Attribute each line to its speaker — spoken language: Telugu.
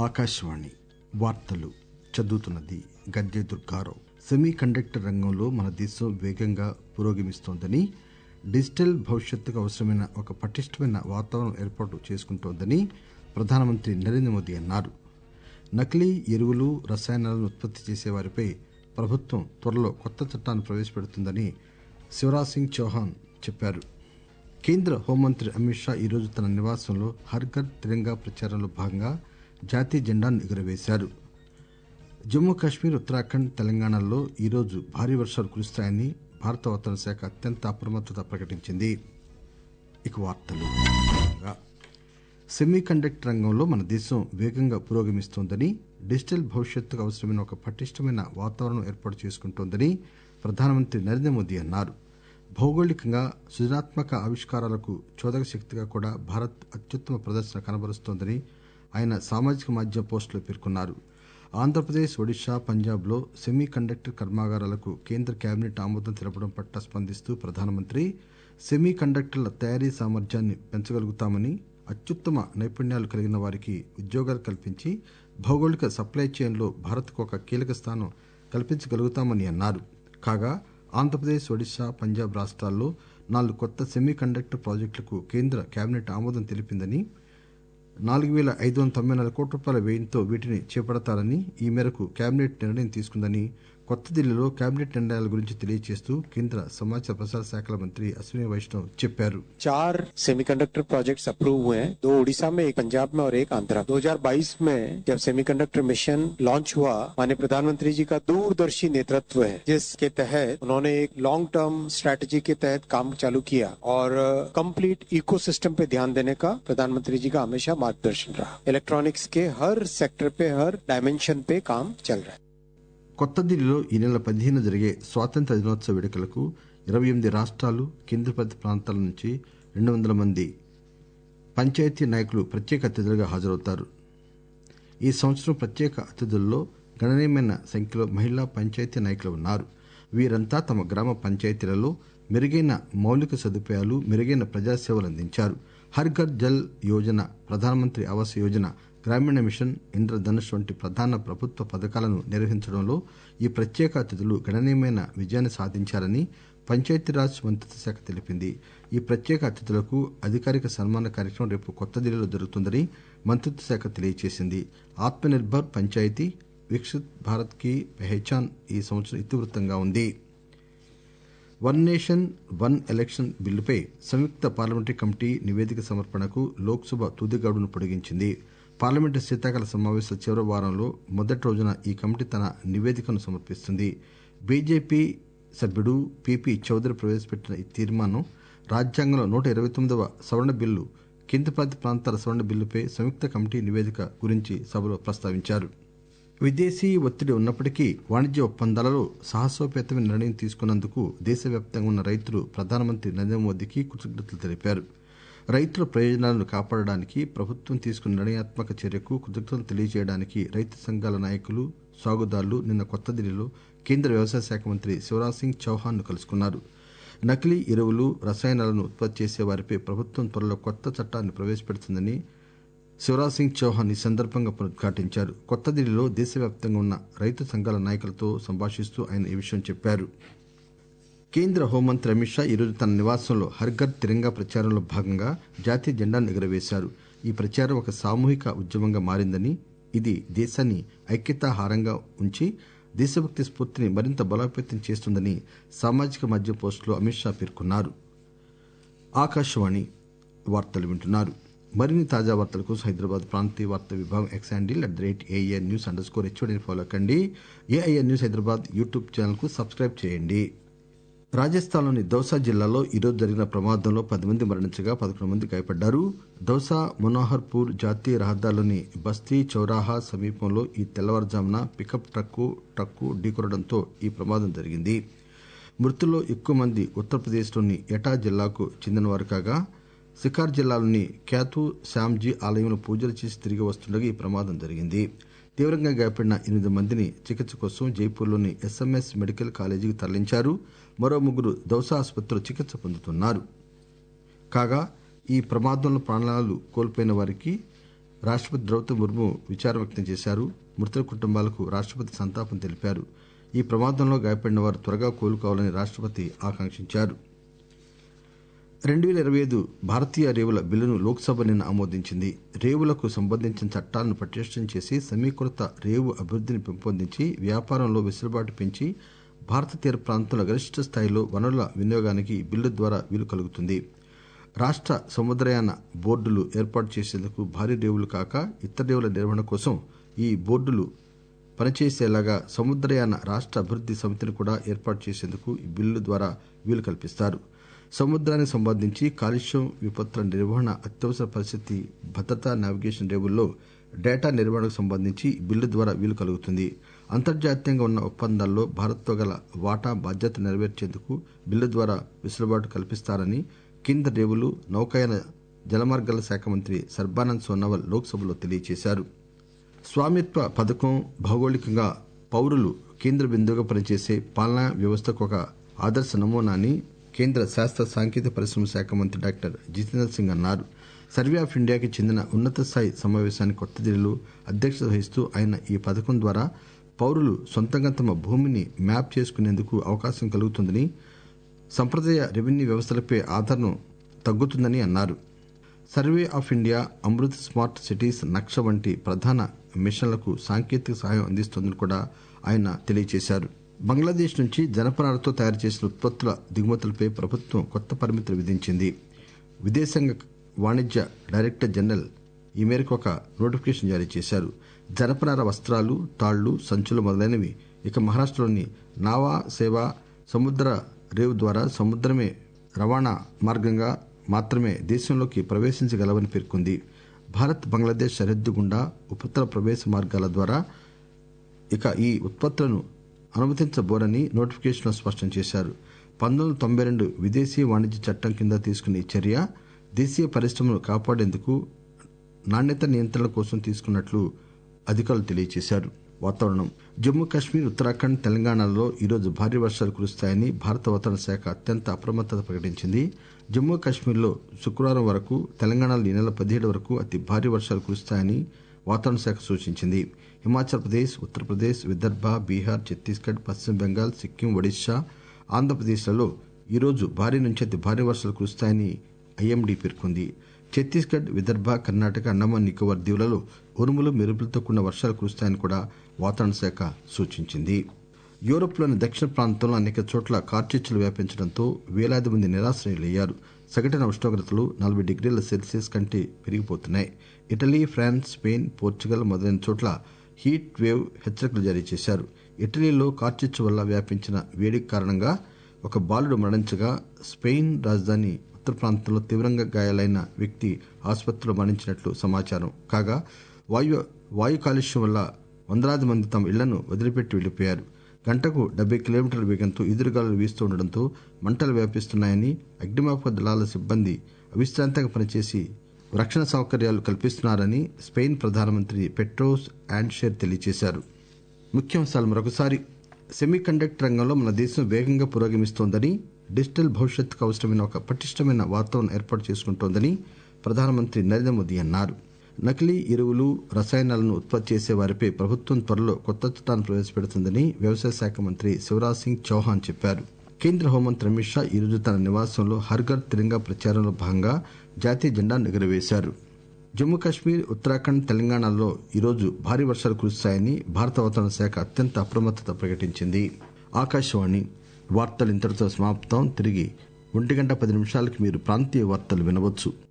Speaker 1: ఆకాశవాణి వార్తలు చదువుతున్నది గద్దె దుర్గారావు సెమీ కండక్టర్ రంగంలో మన దేశం వేగంగా పురోగమిస్తోందని డిజిటల్ భవిష్యత్తుకు అవసరమైన ఒక పటిష్టమైన వాతావరణం ఏర్పాటు చేసుకుంటోందని ప్రధానమంత్రి నరేంద్ర మోదీ అన్నారు నకిలీ ఎరువులు రసాయనాలను ఉత్పత్తి చేసే వారిపై ప్రభుత్వం త్వరలో కొత్త చట్టాన్ని ప్రవేశపెడుతుందని శివరాజ్ సింగ్ చౌహాన్ చెప్పారు కేంద్ర హోంమంత్రి అమిత్ షా ఈరోజు తన నివాసంలో హర్ ఘర్ తిరంగా ప్రచారంలో భాగంగా జాతీయ జెండాను ఎగురవేశారు జమ్మూ కాశ్మీర్ ఉత్తరాఖండ్ తెలంగాణల్లో ఈరోజు భారీ వర్షాలు కురుస్తాయని భారత వాతావరణ శాఖ అత్యంత అప్రమత్తత ప్రకటించింది ఇక వార్తలు సెమీ కండక్టర్ రంగంలో మన దేశం వేగంగా పురోగమిస్తోందని డిజిటల్ భవిష్యత్తుకు అవసరమైన ఒక పటిష్టమైన వాతావరణం ఏర్పాటు చేసుకుంటోందని ప్రధానమంత్రి నరేంద్ర మోదీ అన్నారు భౌగోళికంగా సృజనాత్మక ఆవిష్కారాలకు చోదక శక్తిగా కూడా భారత్ అత్యుత్తమ ప్రదర్శన కనబరుస్తోందని ఆయన సామాజిక మాధ్యమ పోస్టులో పేర్కొన్నారు ఆంధ్రప్రదేశ్ ఒడిశా పంజాబ్ లో సెమీ కండక్టర్ కర్మాగారాలకు కేంద్ర కేబినెట్ ఆమోదం తెలపడం పట్ల స్పందిస్తూ ప్రధానమంత్రి సెమీ కండక్టర్ల తయారీ సామర్థ్యాన్ని పెంచగలుగుతామని అత్యుత్తమ నైపుణ్యాలు కలిగిన వారికి ఉద్యోగాలు కల్పించి భౌగోళిక సప్లై చైన్ లో భారత్ కు ఒక కీలక స్థానం కల్పించగలుగుతామని అన్నారు కాగా ఆంధ్రప్రదేశ్ ఒడిశా పంజాబ్ రాష్టాల్లో నాలుగు కొత్త సెమీ కండక్టర్ ప్రాజెక్టులకు కేంద్ర కేబినెట్ ఆమోదం తెలిపిందని నాలుగు పేల ఐదు వందల తొంభై నాలుగు కోట్ల రూపాయల వ్యయంతో వీటిని చేపడతారని ఈ మేరకు కేబినెట్ నిర్ణయం తీసుకుందని కొత్త ఢిల్లీలో కేబినెట్ నిర్ణయాల గురించి తెలియజేస్తూ కేంద్ర సమాచార ప్రసార శాఖల మంత్రి అశ్విని వైష్ణవ్ చెప్పారు
Speaker 2: चार सेमीकंडक्टर प्रोजेक्ट्स अप्रूव हुए हैं दो उड़ीसा में एक पंजाब में और एक आंध्रा 2022 में जब सेमीकंडक्टर मिशन लॉन्च हुआ माननीय प्रधानमंत्री जी का दूरदर्शी नेतृत्व है जिसके तहत उन्होंने एक लॉन्ग टर्म स्ट्रेटजी के तहत काम चालू किया और कंप्लीट इकोसिस्टम पे ध्यान देने का प्रधानमंत्री जी का हमेशा मार्गदर्शन रहा इलेक्ट्रॉनिक्स के हर सेक्टर पे हर डायमेंशन पे काम चल रहा है
Speaker 1: కొత్త ఢిల్లీలో ఈ నెల పదిహేను జరిగే స్వాతంత్ర దినోత్సవ వేడుకలకు ఇరవై ఎనిమిది రాష్టాలు కేంద్రపాలిత ప్రాంతాల నుంచి రెండు వందల మంది పంచాయతీ నాయకులు ప్రత్యేక అతిథులుగా హాజరవుతారు ఈ సంవత్సరం ప్రత్యేక అతిథుల్లో గణనీయమైన సంఖ్యలో మహిళా పంచాయతీ నాయకులు ఉన్నారు వీరంతా తమ గ్రామ పంచాయతీలలో మెరుగైన మౌలిక సదుపాయాలు మెరుగైన ప్రజాసేవలు అందించారు హర్ ఘర్ జల్ యోజన ప్రధానమంత్రి ఆవాస్ యోజన గ్రామీణ మిషన్ ఇంద్రధనుష్ వంటి ప్రధాన ప్రభుత్వ పథకాలను నిర్వహించడంలో ఈ ప్రత్యేక అతిథులు గణనీయమైన విజయాన్ని సాధించారని పంచాయతీరాజ్ మంత్రిత్వ శాఖ తెలిపింది ఈ ప్రత్యేక అతిథులకు అధికారిక సన్మాన కార్యక్రమం రేపు కొత్త ఢిల్లీలో జరుగుతుందని మంత్రిత్వ శాఖ తెలియజేసింది ఆత్మ నిర్భర్ పంచాయతీ వికసిత్ భారత్ కి పెహచాన్ ఈ సంవత్సరం ఇతివృత్తంగా ఉంది వన్ నేషన్ వన్ ఎలక్షన్ బిల్లుపై సంయుక్త పార్లమెంటరీ కమిటీ నివేదిక సమర్పణకు లోక్సభ తుది గడువును పొడిగించింది పార్లమెంటు శీతాకాల సమావేశాల చివరి వారంలో మొదటి రోజున ఈ కమిటీ తన నివేదికను సమర్పిస్తుంది బీజేపీ సభ్యుడు పీపీ చౌదరి ప్రవేశపెట్టిన ఈ తీర్మానం రాజ్యాంగంలో నూట ఇరవై తొమ్మిదవ సవరణ బిల్లు కేంద్రపాలిత ప్రాంతాల సవరణ బిల్లుపై సంయుక్త కమిటీ నివేదిక గురించి సభలో ప్రస్తావించారు విదేశీ ఒత్తిడి ఉన్నప్పటికీ వాణిజ్య ఒప్పందాలలో సాహసోపేతమైన నిర్ణయం తీసుకున్నందుకు దేశవ్యాప్తంగా ఉన్న రైతులు ప్రధానమంత్రి నరేంద్ర మోదీకి కృతజ్ఞతలు తెలిపారు రైతుల ప్రయోజనాలను కాపాడడానికి ప్రభుత్వం తీసుకున్న నిర్ణయాత్మక చర్యకు కృతజ్ఞతలు తెలియజేయడానికి రైతు సంఘాల నాయకులు సాగుదారులు నిన్న కొత్త ఢిల్లీలో కేంద్ర వ్యవసాయ శాఖ మంత్రి శివరాజ్ సింగ్ చౌహాన్ ను కలుసుకున్నారు నకిలీ ఎరువులు రసాయనాలను ఉత్పత్తి చేసే వారిపై ప్రభుత్వం త్వరలో కొత్త చట్టాన్ని ప్రవేశపెడుతుందని శివరాజ్ సింగ్ చౌహాన్ ఈ సందర్భంగా పునరుద్ఘాటించారు కొత్త ఢిల్లీలో దేశవ్యాప్తంగా ఉన్న రైతు సంఘాల నాయకులతో సంభాషిస్తూ ఆయన ఈ విషయం చెప్పారు కేంద్ర హోంమంత్రి అమిత్ షా ఈరోజు తన నివాసంలో హర్ ఘర్ తిరంగా ప్రచారంలో భాగంగా జాతీయ జెండాను ఎగురవేశారు ఈ ప్రచారం ఒక సామూహిక ఉద్యమంగా మారిందని ఇది దేశాన్ని ఐక్యతాహారంగా ఉంచి దేశభక్తి స్ఫూర్తిని మరింత బలోపేతం చేస్తుందని సామాజిక మాధ్యమ పోస్టులో అమిత్ షా పేర్కొన్నారు ఆకాశవాణి వార్తలు వింటున్నారు మరిన్ని తాజా వార్తల కోసం హైదరాబాద్ ప్రాంతీయ వార్తా విభాగం X handle at the rate AIR news underscore హెచ్ఓడిని ఫాలో కండి AIR news Hyderabad YouTube channel కు సబ్స్క్రైబ్ చేయండి రాజస్థాన్లోని దౌసా జిల్లాలో ఈరోజు జరిగిన ప్రమాదంలో పది మంది మరణించగా పదకొండు మంది గాయపడ్డారు దౌసా మనోహర్ పూర్ జాతీయ రహదారిలోని బస్తీ చౌరాహా సమీపంలో ఈ తెల్లవారుజామున పికప్ ట్రక్కు ట్రక్కు ఢీకొనడంతో ఈ ప్రమాదం జరిగింది మృతుల్లో ఎక్కువ మంది ఉత్తరప్రదేశ్లోని ఎటా జిల్లాకు చెందినవారు కాగా సికార్ జిల్లాలోని క్యాతు శ్యామ్జీ ఆలయంలో పూజలు చేసి తిరిగి వస్తుండగా ఈ ప్రమాదం జరిగింది తీవ్రంగా గాయపడిన ఎనిమిది మందిని చికిత్స కోసం జైపూర్లోని ఎస్ఎంఎస్ మెడికల్ కాలేజీకి తరలించారు మరో ముగ్గురు దౌసా ఆసుపత్రిలో చికిత్స పొందుతున్నారు కాగా ఈ ప్రమాదంలో ప్రాణాలు కోల్పోయిన వారికి రాష్టపతి ద్రౌపది ముర్ము విచారం వ్యక్తం చేశారు మృతుల కుటుంబాలకు రాష్టపతి సంతాపం తెలిపారు ఈ ప్రమాదంలో గాయపడిన వారు త్వరగా కోలుకోవాలని రాష్టపతి ఆకాంక్షించారు రెండు పేల ఇరవై ఐదు భారతీయ రేవుల బిల్లును లోక్సభ నిన్న ఆమోదించింది రేవులకు సంబంధించిన చట్టాలను పటిష్టం చేసి సమీకృత రేవు అభివృద్దిని పెంపొందించి వ్యాపారంలో వెసులుబాటు పెంచి భారత తీర ప్రాంతంలో గరిష్ట స్థాయిలో వనరుల వినియోగానికి ఈ బిల్లు ద్వారా వీలు కలుగుతుంది రాష్ట సముద్రయాన బోర్డులు ఏర్పాటు చేసేందుకు భారీ రేవులు కాక ఇతర రేవుల నిర్వహణ కోసం ఈ బోర్డులు పనిచేసేలాగా సముద్రయాన రాష్ట అభివృద్ది సమితిని కూడా ఏర్పాటు చేసేందుకు ఈ బిల్లు ద్వారా వీలు కల్పిస్తారు సముద్రానికి సంబంధించి కాలుష్యం విపత్తుల నిర్వహణ అత్యవసర పరిస్థితి భద్రతా నావిగేషన్ రేవుల్లో డేటా నిర్వహణకు సంబంధించి ఈ బిల్లు ద్వారా వీలు కలుగుతుంది అంతర్జాతీయంగా ఉన్న ఒప్పందాల్లో భారత్తో గల వాటా బాధ్యత నెరవేర్చేందుకు బిల్లు ద్వారా వెసులుబాటు కల్పిస్తారని కేంద్ర రేవులు నౌకాయాన జలమార్గాల శాఖ మంత్రి సర్బానంద్ సోనోవాల్ లోక్సభలో తెలియజేశారు స్వామిత్వ పథకం భౌగోళికంగా పౌరులు కేంద్ర బిందువుగా పనిచేసే పాలనా వ్యవస్థకు ఒక ఆదర్శ నమూనా అని కేంద్ర శాస్త్ర సాంకేతిక పరిశ్రమల శాఖ మంత్రి డాక్టర్ జితేంద్ర సింగ్ అన్నారు సర్వే ఆఫ్ ఇండియాకి చెందిన ఉన్నత స్థాయి సమావేశానికి కొత్త ఢిల్లీలో అధ్యక్షత వహిస్తూ ఆయన ఈ పథకం ద్వారా పౌరులు సొంతంగా తమ భూమిని మ్యాప్ చేసుకునేందుకు అవకాశం కలుగుతుందని సంప్రదాయ రెవెన్యూ వ్యవస్థలపై ఆధారం తగ్గుతుందని అన్నారు survey of India Amrut smart cities Naksha వంటి ప్రధాన మిషన్లకు సాంకేతిక సహాయం అందిస్తోందని కూడా ఆయన తెలియజేశారు బంగ్లాదేశ్ నుంచి జనపనారతో తయారు చేసిన ఉత్పత్తుల దిగుమతులపై ప్రభుత్వం కొత్త పరిమితులు విధించింది విదేశాంగ వాణిజ్య డైరెక్టర్ జనరల్ ఈ మేరకు ఒక నోటిఫికేషన్ జారీ చేశారు జనపనార వస్త్రాలు తాళ్లు సంచులు మొదలైనవి ఇక మహారాష్టలోని నావా సేవా సముద్ర రేవు ద్వారా సముద్రమే రవాణా మార్గంగా మాత్రమే దేశంలోకి ప్రవేశించగలవని పేర్కొంది భారత్ బంగ్లాదేశ్ సరిహద్దు గుండా ఉపరితల ప్రవేశ మార్గాల ద్వారా ఇక ఈ ఉత్పత్తులను అనుమతించబోరని నోటిఫికేషన్లో స్పష్టం చేశారు పంతొమ్మిది వందల తొంభై రెండు విదేశీ వాణిజ్య చట్టం కింద తీసుకున్న ఈ చర్య దేశీయ పరిశ్రమలు కాపాడేందుకు నాణ్యత నియంత్రణ కోసం తీసుకున్నట్లు అధికారులు తెలియజేశారు వాతావరణం జమ్మూ కాశ్మీర్ ఉత్తరాఖండ్ తెలంగాణలో ఈరోజు భారీ వర్షాలు కురుస్తాయని భారత వాతావరణ శాఖ అత్యంత అప్రమత్తత ప్రకటించింది జమ్మూ కాశ్మీర్లో శుక్రవారం వరకు తెలంగాణలో ఈ నెల పదిహేడు వరకు అతి భారీ వర్షాలు కురుస్తాయని వాతావరణ శాఖ సూచించింది హిమాచల్ ప్రదేశ్ ఉత్తరప్రదేశ్ విదర్భ బీహార్ ఛత్తీస్గఢ్ పశ్చిమ బెంగాల్ సిక్కిం ఒడిశా ఆంధ్రప్రదేశ్లలో ఈరోజు భారీ నుంచి అతి భారీ వర్షాలు కురుస్తాయని ఐఎండీ పేర్కొంది ఛత్తీస్గఢ్ విదర్భ కర్ణాటక అండమాన్ నికోబార్ దీవులలో ఉరుములు మెరుపులతో కూడిన వర్షాలు కురుస్తాయని కూడా వాతావరణ శాఖ సూచించింది యూరోప్లోని దక్షిణ ప్రాంతంలో అనేక చోట్ల కార్చిచ్చులు వ్యాపించడంతో వేలాది మంది నిరాశ్రయులయ్యారు సగటున ఉష్ణోగ్రతలు నలభై డిగ్రీల సెల్సియస్ కంటే పెరిగిపోతున్నాయి ఇటలీ ఫ్రాన్స్ స్పెయిన్ పోర్చుగల్ మొదలైన చోట్ల హీట్ వేవ్ హెచ్చరికలు జారీ చేశారు ఇటలీలో కార్చిచ్చు వల్ల వ్యాపించిన వేడి కారణంగా ఒక బాలుడు మరణించగా స్పెయిన్ రాజధాని ఉత్తర ప్రాంతంలో తీవ్రంగా గాయాలైన వ్యక్తి ఆసుపత్రిలో మరణించినట్లు సమాచారం కాగా వాయు వాయు కాలుష్యం వల్ల వందలాది మంది తమ ఇళ్లను వదిలిపెట్టి వెళ్లిపోయారు గంటకు డెబ్బై కిలోమీటర్ల వేగంతో ఎదురుగాలులు వీస్తూ ఉండడంతో మంటలు వ్యాపిస్తున్నాయని అగ్నిమాపక దళాల సిబ్బంది అవిశ్రాంతంగా పనిచేసి రక్షణ సౌకర్యాలు కల్పిస్తున్నారని స్పెయిన్ ప్రధానమంత్రి పెట్రోస్ ఆండ్షేర్ తెలియజేశారు ముఖ్యాంశాలు మరొకసారి సెమీ కండక్టర్ రంగంలో మన దేశం వేగంగా పురోగమిస్తోందని డిజిటల్ భవిష్యత్తుకు అవసరమైన ఒక పటిష్టమైన వాతావరణం ఏర్పాటు చేసుకుంటోందని ప్రధానమంత్రి నరేంద్ర మోదీ అన్నారు నకిలీ ఎరువులు రసాయనాలను ఉత్పత్తి చేసే వారిపై ప్రభుత్వం త్వరలో కొత్త చట్టాన్ని ప్రవేశపెడుతుందని వ్యవసాయ శాఖ మంత్రి శివరాజ్ సింగ్ చౌహాన్ చెప్పారు కేంద్ర హోంమంత్రి అమిత్ షా ఈరోజు తన నివాసంలో హర్ఘర్ తిరంగా ప్రచారంలో భాగంగా జాతీయ జెండాను ఎగురవేశారు జమ్మూ కాశ్మీర్ ఉత్తరాఖండ్ తెలంగాణలో ఈరోజు భారీ వర్షాలు కురుస్తాయని భారత వాతావరణ శాఖ అత్యంత అప్రమత్తత ప్రకటించింది ఆకాశవాణి వార్తలు ఇంతటితో సమాప్తం తిరిగి ఒంటి గంట పది నిమిషాలకు మీరు ప్రాంతీయ వార్తలు వినవచ్చు